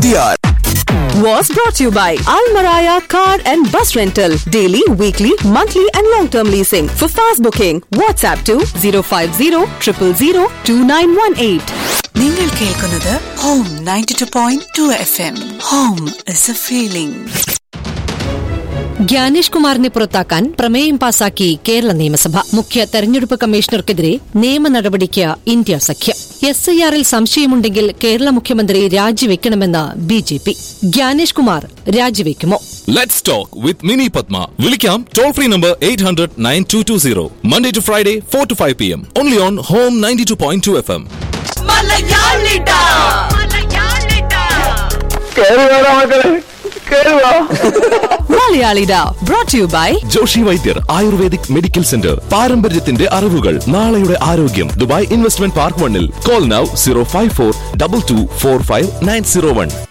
TR. was brought to you by Almaraya Car and Bus Rental. Daily, weekly, monthly, and long term leasing. For fast booking, WhatsApp to 050 000 2918. നിങ്ങൾ കേൾക്കുന്നത് home ninety two point two F M home is a feeling Gyanesh കുമാറിനെ പുറത്താക്കാൻ പ്രമേയം പാസാക്കി കേരള നിയമസഭ മുഖ്യ തെരഞ്ഞെടുപ്പ് കമ്മീഷണർക്കെതിരെ നിയമ നടപടിക്ക് ഇന്ത്യ സഖ്യം എസ് ഐ ആറിൽ സംശയമുണ്ടെങ്കിൽ കേരള മുഖ്യമന്ത്രി രാജിവെക്കണമെന്ന് B J P Gyanesh Kumar രാജിവെക്കുമോ Let's talk with Mini Padma. Vilikam toll free number 800 9220. Monday to Friday, 4 to 5 p.m. Only on Home 92.2 FM. Malayalida brought to you by Joshi Vaidyar Ayurvedic medical centre പാരമ്പര്യത്തിന്റെ അറിവുകൾ നാളെയുടെ ആരോഗ്യം Dubai investment park വണ്ണിൽ call now zero five four double two four five nine zero one